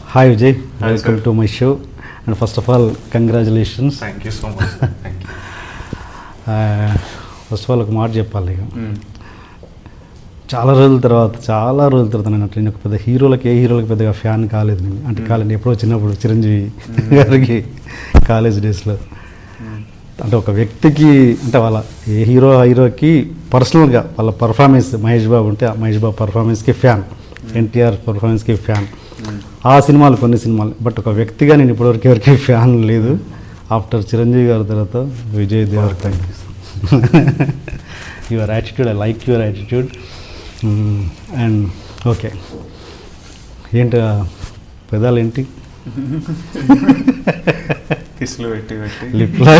Hi Vijay Hi, welcome sir. To my show and first of all congratulations thank you so much thank you first of all ఒక మాట చెప్పాలి ఇక చాలా రోజుల తర్వాత చాలా రోజుల తర్వాత నేను అంటే నేను ఒక పెద్ద హీరోలకి ఏ హీరోలకి పెద్దగా ఫ్యాన్ కాలేదు నేను అంటే కాలేదు ఎప్పుడో చిన్నప్పుడు చిరంజీవి గారికి కాలేజ్ డేస్లో అంటే ఒక వ్యక్తికి అంటే వాళ్ళ ఏ హీరో హీరోకి పర్సనల్గా వాళ్ళ పర్ఫార్మెన్స్ మహేష్ బాబు ఉంటే ఆ మహేష్ బాబు పర్ఫార్మెన్స్కి ఫ్యాన్ ఎన్టీఆర్ పర్ఫార్మెన్స్కి ఫ్యాన్ ఆ సినిమాలు కొన్ని సినిమాలు బట్ ఒక వ్యక్తిగా నేను ఇప్పటివరకు ఎవరికి ఫ్యాన్ లేదు ఆఫ్టర్ చిరంజీవి గారి తర్వాత Vijay Deverakonda your attitude I like your attitude and okay ఏంటి ఆ పెదాలు ఏంటి కిస్లు పెట్టి పెట్టి లిప్లో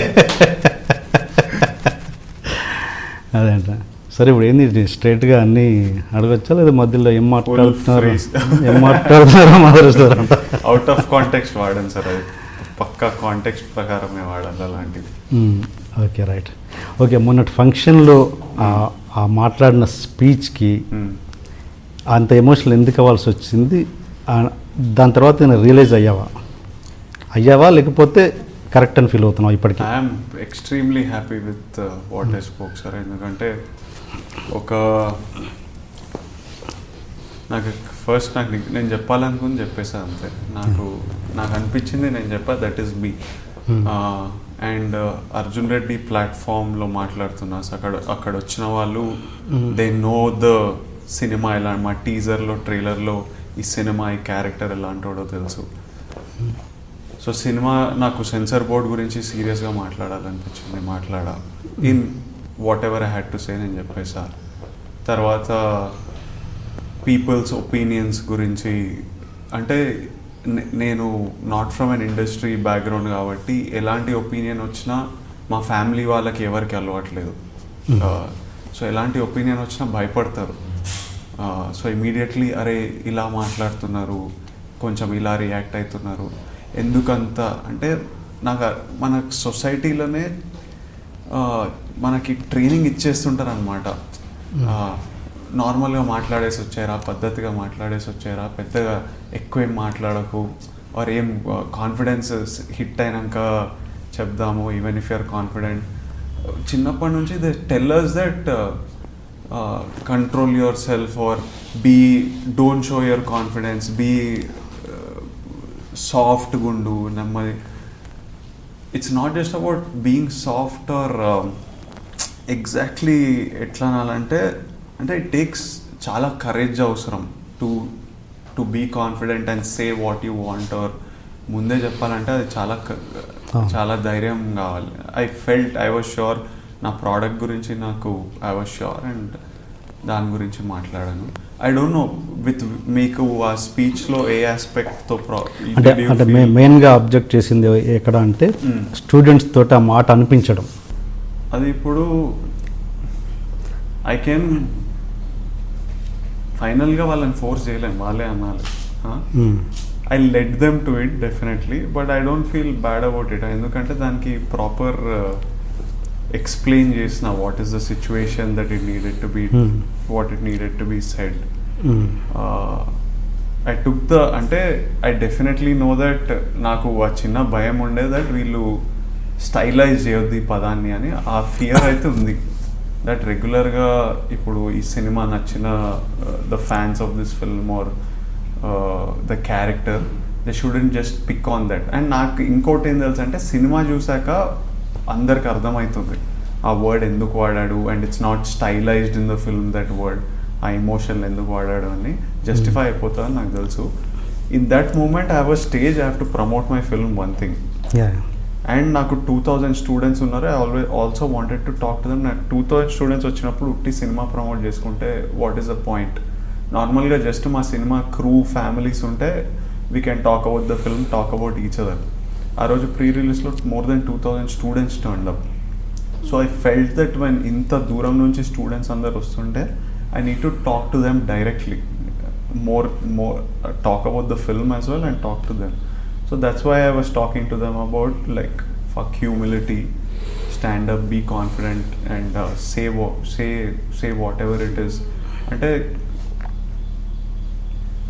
అదే అంట సరే ఇప్పుడు ఏంది స్ట్రైట్గా అన్నీ అడగచ్చా లేదా మధ్యలో ఏం మాట్లాడుతున్నారు phrase. ఏం మాట్లాడుతున్నారో మాట్లాడుతారంట అవుట్ ఆఫ్ కాంటెక్స్ట్ వాడాను సార్ అది పక్కా కాంటెక్స్ట్ ప్రకారమే వాడాలి అలాంటిది ఓకే రైట్ ఓకే మొన్నటి ఫంక్షన్లో ఆ- ఆ మాట్లాడిన స్పీచ్కి మ్మ్. అంత ఎమోషనల్ ఎందుకు అవ్వాల్సి వచ్చింది ఆ- దాని తర్వాత నేను రియలైజ్ అయ్యావా అయ్యావా లేకపోతే కరెక్ట్ అని ఫీల్ అవుతున్నావు ఇప్పటికీ I'm extremely happy with what I spoke sir ఎందుకంటే ఒక నాకు ఫస్ట్ నాకు ని- నేను చెప్పాలనుకుని చెప్పేసా అంతే నాకు నాకు అనిపించింది నేను చెప్పా that is me and Arjun Reddy ప్లాట్ఫామ్లో మాట్లాడుతున్నా సో అక్కడ అక్కడ వచ్చిన వాళ్ళు దే నో ద సినిమా ఎలా మా టీజర్లో ట్రైలర్లో ఈ సినిమా ఈ క్యారెక్టర్ ఎలాంటోడో తెలుసు సో సినిమా నాకు సెన్సర్ బోర్డ్ గురించి సీరియస్గా మాట్లాడాలనిపించింది మాట్లాడా in whatever I had to say నేను చెప్పేసా తర్వాత పీపుల్స్ ఒపీనియన్స్ గురించి అంటే నే- నేను not from an industry background కాబట్టి ఎలాంటి ఒపీనియన్ వచ్చినా మా ఫ్యామిలీ వాళ్ళకి ఎవరికి అలవాట్లేదు సో ఎలాంటి ఒపీనియన్ వచ్చినా భయపడతారు సో ఇమీడియట్లీ అరే ఇలా మాట్లాడుతున్నారు కొంచెం ఇలా రియాక్ట్ అవుతున్నారు ఎందుకంత అంటే నాకు ఆ- మన సొసైటీలోనే ఆ, మనకి ట్రైనింగ్ ఇచ్చేస్తుంటారు అనమాట నార్మల్గా మాట్లాడేసి వచ్చారా పద్ధతిగా మాట్లాడేసి వచ్చారా పెద్దగా ఎక్కువ ఏం మాట్లాడకు ఆర్ ఏం కాన్ఫిడెన్స్ హిట్ అయినాక చెప్దాము ఈవెన్ ఇఫ్ యూఆర్ కాన్ఫిడెంట్ చిన్నప్పటి నుంచి they tell us that control yourself or be don't show your confidence be soft గుండు నెమ్మది it's not just about being soft or exactly ఎట్లా అనాలంటే అంటే ఇట్ టేక్స్ చాలా కరేజ్ అవసరం to to be confident and say what you want or ముందే చెప్పాలంటే అది చాలా క- Ah. చాలా ధైర్యం కావాలి I felt I was sure నా ప్రోడక్ట్ గురించి నాకు ఐ వాజ్ ష్యూర్ అండ్ దాని గురించి మాట్లాడాను ఐ డోంట్ నో విత్ మీకు ఆ స్పీచ్లో ఏ ఆస్పెక్ట్తో ప్రో అంటే అంటే మే మెయిన్గా అబ్జెక్ట్ చేసింది ఎక్కడ అంటే Mm. స్టూడెంట్స్ తోటి ఆ మాట అనిపించడం అది ఇప్పుడు ఐ కెన్ ఫైనల్గా వాళ్ళని ఫోర్స్ చేయలేం వాళ్ళే అనాలి Mm. I let them to it definitely but I don't feel bad about it ఎందుకంటే దానికి ప్రాపర్ ఎక్స్ప్లెయిన్ చేసిన what is the situation that it needed to be Hmm. What it needed to be said Mm. I took the అంటే I definitely know that నాకు ఆ చిన్న భయం ఉండే that వీళ్ళు స్టైలైజ్ చేయొద్దు ఈ పదాన్ని అని ఆ ఫియర్ అయితే ఉంది దట్ రెగ్యులర్గా ఇప్పుడు ఈ సినిమా నచ్చిన the fans of this film are the character they shouldn't just pick on that and నాకు ఇంకోటి ఏం తెలుసు అంటే సినిమా చూసాక అందరికి అర్థమవుతుంది ఆ వర్డ్ ఎందుకు వాడాడు and it's not stylized in the film that word ఆ ఎమోషన్ ఎందుకు వాడాడు అని జస్టిఫై అయిపోతుందని నాకు తెలుసు in that moment I have a stage I have to promote my film one thing Yeah. And నాకు టూ థౌజండ్ స్టూడెంట్స్ ఉన్నారు I always also wanted to talk to them నాకు టూ థౌజండ్ స్టూడెంట్స్ వచ్చినప్పుడు ఉట్టి సినిమా promote చేసుకుంటే what is the point నార్మల్గా just మా సినిమా క్రూ ఫ్యామిలీస్ ఉంటే we can talk about the film talk about each other ఆ రోజు ప్రీ రిలీజ్లో more than two thousand students turn up so I felt that when ఇంత దూరం నుంచి స్టూడెంట్స్ అందరు వస్తుంటే I need to talk to them directly more more talk about the film as well and talk to them so that's why I was talking to them about like fuck humility stand up be confident and say say say whatever it is అంటే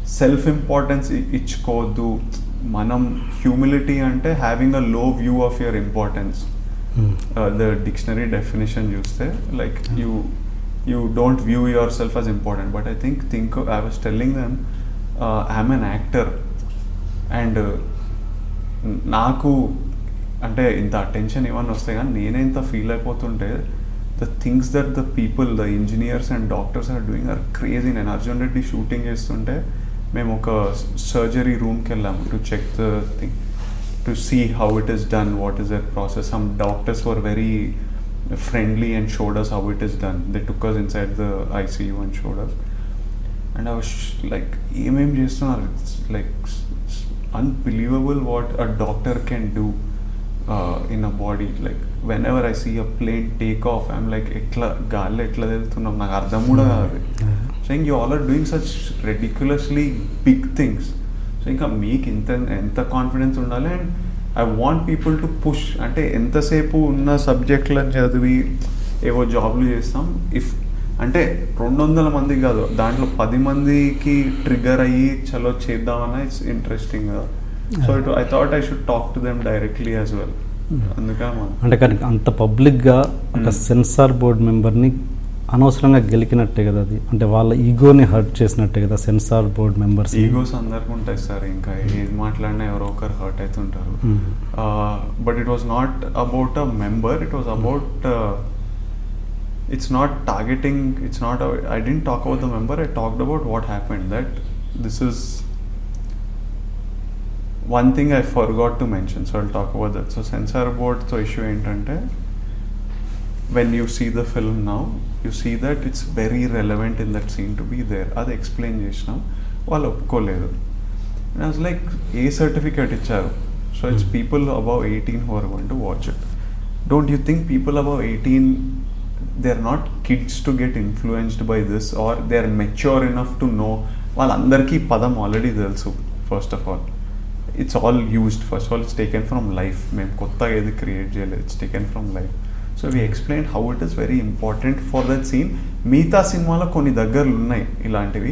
self importance ఇచ్చుకోవద్దు మనం humility అంటే having a low view of your importance the dictionary definition చూస్తే like you you don't view yourself as important but I think think I was telling them I'm an actor and నాకు అంటే ఇంత attention ఇవన్నీ వస్తాయి కానీ నేనే ఇంత feel అయిపోతుంటే the things that the people the engineers and doctors are doing are crazy నేను అర్జున్ రెడ్డి షూటింగ్ చేస్తుంటే మేము ఒక సర్జరీ రూమ్కి వెళ్ళాము to check the thing to see how it is done what is their process some doctors were very friendly and showed us how it is done they took us inside the ICU and showed us and I was sh- like ఏమేం చేస్తున్నారు it's like unbelievable what a doctor can do in a body like whenever I see a plane take off I'm like ఎట్లా గాల్లో ఎట్లా వెళ్తున్నాం నాకు అర్థం కూడా కాదు saying you all are doing such ridiculously big things so ఇంకా మీకు ఇంత ఎంత కాన్ఫిడెన్స్ ఉండాలి and I want people to push అంటే ఎంతసేపు ఉన్న సబ్జెక్టులను చదివి ఏవో జాబ్లు చేస్తాం ఇఫ్ అంటే రెండు వందల మంది కాదు దాంట్లో పది మందికి ట్రిగర్ అయ్యి చలో చేద్దామన్నా ఇట్స్ ఇంట్రెస్టింగ్ కదా so it I thought I should talk to them directly as well అందుకే మనం అంటే కానీ అంత పబ్లిక్గా ఒక Hmm. సెన్సార్ బోర్డ్ మెంబర్ని అనవసరంగా గెలికినట్టే కదా అది అంటే వాళ్ళ ఈగోని హర్ట్ చేసినట్టే కదా సెన్సార్ బోర్డ్ మెంబర్స్ ఈగోస్ అందరికి ఉంటాయి సార్ ఇంకా ఏది మాట్లాడినా ఎవరో ఒకరు హర్ట్ అవుతుంటారు but it was not about a member it was about it's not targeting it's not I didn't talk about the member I talked about what happened that this is one thing I forgot to mention so I talk about that so censor బోర్డ్తో issue ఏంటంటే when you see the film now, you see that it's very relevant in that scene to be there. అది explain చేసినాం వాళ్ళు ఒప్పుకోలేదు and was like A certificate ఇచ్చారు so it's Hmm. People above eighteen who are going to watch it don't you think people above eighteen they are not kids to get influenced by this are they are mature enough to know వాళ్ళందరికీ ఈ పదం already తెలుసు first of all it's all used first of all it's taken from life మేము కొత్తగా ఏది create చేయలేదు it's taken from life so we explain how it is very important for that scene మిగతా సినిమాలో కొన్ని దగ్గరలు ఉన్నాయి ఇలాంటివి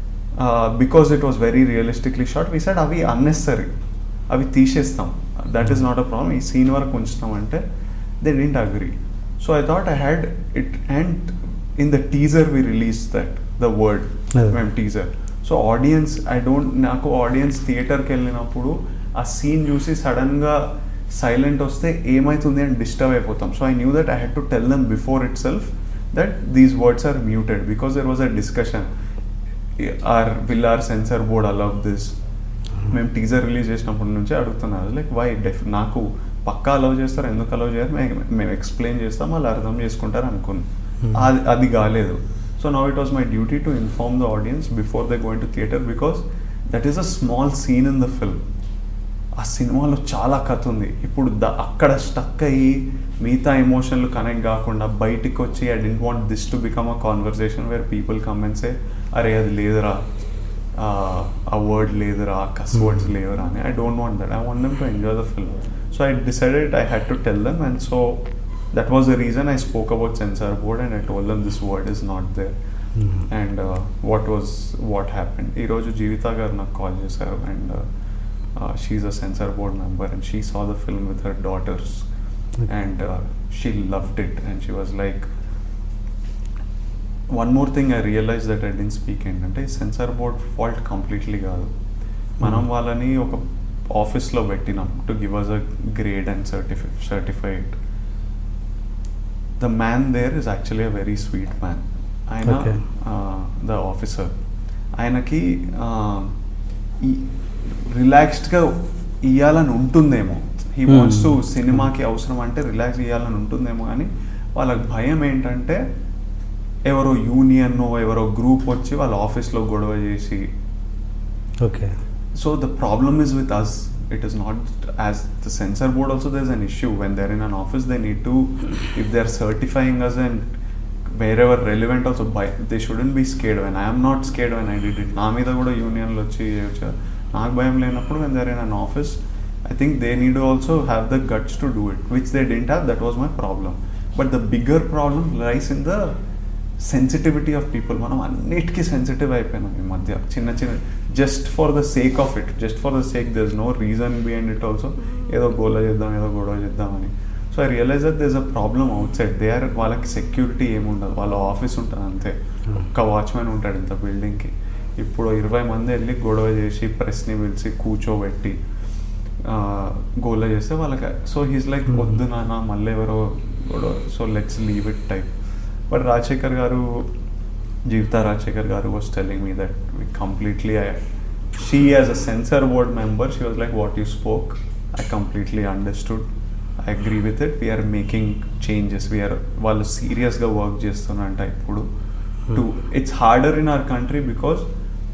because it was very realistically shot we side అవి అన్నెసరీ అవి తీసేస్తాం that is not a problem ఈ సీన్ వరకు ఉంచుతాం అంటే they didn't agree so I thought I had it and in the teaser we release that the word Yeah. మేము teaser so audience I don't నాకు ఆడియన్స్ థియేటర్కి వెళ్ళినప్పుడు ఆ సీన్ చూసి సడన్గా సైలెంట్ వస్తే ఏమవుతుంది అని డిస్టర్బ్ అయిపోతాం so I knew that I had to tell them before itself that these words are muted because there was a discussion or will our censor board allow this మేము teaser release చేసినప్పటి నుంచి అడుగుతున్నారు like why డెఫ్ నాకు పక్కా allow చేస్తారు ఎందుకు allow చేయరు మేము మేము ఎక్స్ప్లెయిన్ చేస్తాం వాళ్ళు అర్థం చేసుకుంటారు అనుకుని Hmm. అది అది కాలేదు so now it was my duty to inform the audience before they going to theatre because that is a small scene in the film ఆ సినిమాలో చాలా కథ ఉంది ఇప్పుడు ద అక్కడ స్టక్ అయ్యి మిగతా ఎమోషన్లు కనెక్ట్ కాకుండా బయటికి వచ్చి I didn't want this to become a conversation where people కమెంట్సే అరే అది లేదురా ఆ, ఆ వర్డ్ లేదురా ఆ కస్ వర్డ్స్ లేవురా అని I don't want that I want them to enjoy the film so I decided I had to tell them and so that was the reason I spoke about censor board and I told them this word is not there and what was what happened ఈరోజు జీవిత గారు నాకు call చేశారు and she a censor board member and she saw the film with her daughters and she loved it and she was like one more thing I realise that I didn't speak ఏంటంటే censor board fault completely కాదు మనం వాళ్ళని ఒక ఆఫీస్లో పెట్టినాం to give us a grade and certify certified the man there is actually a very sweet man ఆయన Okay. The officer ఆయనకి రిలాక్స్డ్గా ఇవ్వాలని ఉంటుందేమో హీ Hmm. వాంట్స్ టు సినిమాకి అవసరం అంటే రిలాక్స్ ఇవ్వాలని ఉంటుందేమో కానీ వాళ్ళకి భయం ఏంటంటే ఎవరో యూనియన్ ఎవరో గ్రూప్ వచ్చి వాళ్ళ ఆఫీస్లో గొడవ చేసి okay So the problem is with us. It is not as the censor board also there's an issue when they're in an office they need to if they're certifying us and wherever relevant also by they shouldn't be scared when I am not scared when I did it నా మీద కూడా యూనియన్లు వచ్చి వచ్చారు నాకు భయం లేనప్పుడు when they're in an office I think they need to also have the guts to do it which they didn't have that was my problem but the bigger problem lies in the sensitivity of people మనం అన్నిటికీ sensitive అయిపోయినాం ఈ మధ్య చిన్న చిన్న just for the sake of it just for the sake there is no reason behind it also ఏదో గోల చేద్దాం ఏదో గొడవ చేద్దామని so I realise that there's a problem outside they are వాళ్ళకి సెక్యూరిటీ ఏముండదు వాళ్ళ ఆఫీస్ ఉంటుంది అంతే ఒక్క వాచ్మెన్ ఉంటాడు ఇంత బిల్డింగ్కి ఇప్పుడు ఇరవై మంది వెళ్ళి గొడవ చేసి ప్రెస్ని పిలిచి కూర్చోబెట్టి ఆ, గోల చేస్తే వాళ్ళకి సో హీస్ లైక్ వద్దు నాన్న మళ్ళీ ఎవరో గొడవ so let's leave it type but Rajasekhar garu Jeevitha Rajasekhar garu was telling me that we completely she as a censor board member she was like what you spoke I completely understood I agree with it we're making changes we're వాళ్ళు సీరియస్గా work చేస్తున్నారంట ఇప్పుడు to it's harder in our country because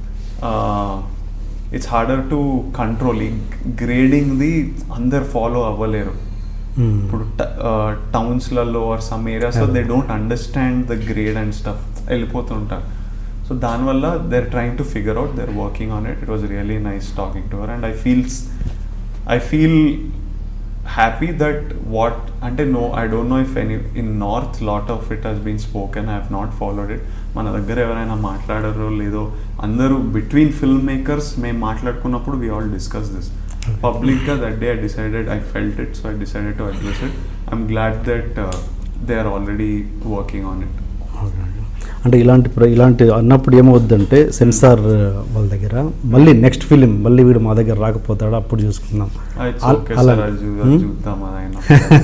it's harder to control ఈ గ్రేడింగ్ది అందరు follow అవ్వలేరు ఇప్పుడు టౌన్స్లలో or some areas they don't understand the grade and stuff వెళ్ళిపోతుంటారు సో దానివల్ల they are trying to figure out they are working on it it was really nice talking to her and I feels I feel happy that what అంటే no I don't know if any in north lot of it has been spoken I have not followed it మన దగ్గర ఎవరైనా మాట్లాడారో లేదో అందరూ between film filmmakers మేము మాట్లాడుకున్నప్పుడు we all discuss this పబ్లిక్గా that day I decided I felt it so I decided to address it I'm glad that they are already working on it okay, okay. అంటే ఇలాంటి ప్ర- ఇలాంటి అన్నప్పుడు ఏమవుద్దంటే censor వాళ్ళ దగ్గర మళ్ళీ నెక్స్ట్ ఫిలిం మళ్ళీ వీడు మా దగ్గర రాకపోతాడు అప్పుడు చూసుకుందాం ఇట్స్ అల- ఓకే అలా- సార్ అది చూ- హ్మ్? అది చూద్దాం అది అయినా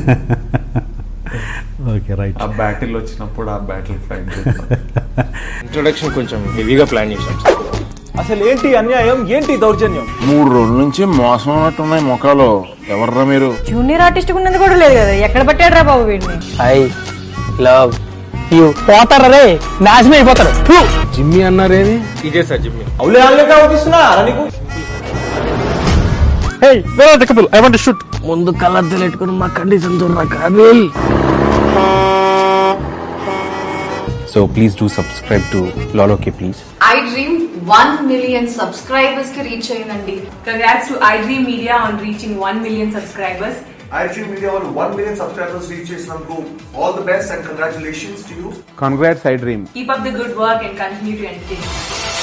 ఓకే రైట్ ఆ బ్యాటిల్ వచ్చినప్పుడు ఆ బ్యాటిల్ ఫైట్ చేద్దాం ఇంట్రొడక్షన్ కొంచెం హెవీగా ప్లాన్ చేశాం సార్ అసలు ఏంటి అన్యాయం ఏంటి దౌర్జన్యం మూడు రోజుల నుంచి మోసం ఉన్నట్టున్నాయి ముఖాలు ఎవర్రా మీరు జూనియర్ ఆర్టిస్ట్ ఉన్నది కూడా లేదు కదా ఎక్కడ పట్టాడు రా బాబు వీడిని ఐ లవ్ యూ పోతారా రే నాశనం అయిపోతారు జిమ్మి అన్నారేమి ఇదే సార్ జిమ్మి అవులే ఆన్లే అవుపిస్తున్నా నీకు ఐ వాంట్ షూట్ ముందు కలర్ తెలియట్టుకుని మా కండిషన్ చూడరా కాబిల్ so please do subscribe to లాలోకి please I dream one million subscribers కి రీచ్ అయిందండి Congrats to iDream Media on reaching 1 million subscribers. iDream Media on 1 million subscribers reach చేసినందుకు all the best and congratulations to you. Congrats I dream Keep up the good work and continue to entertain. us.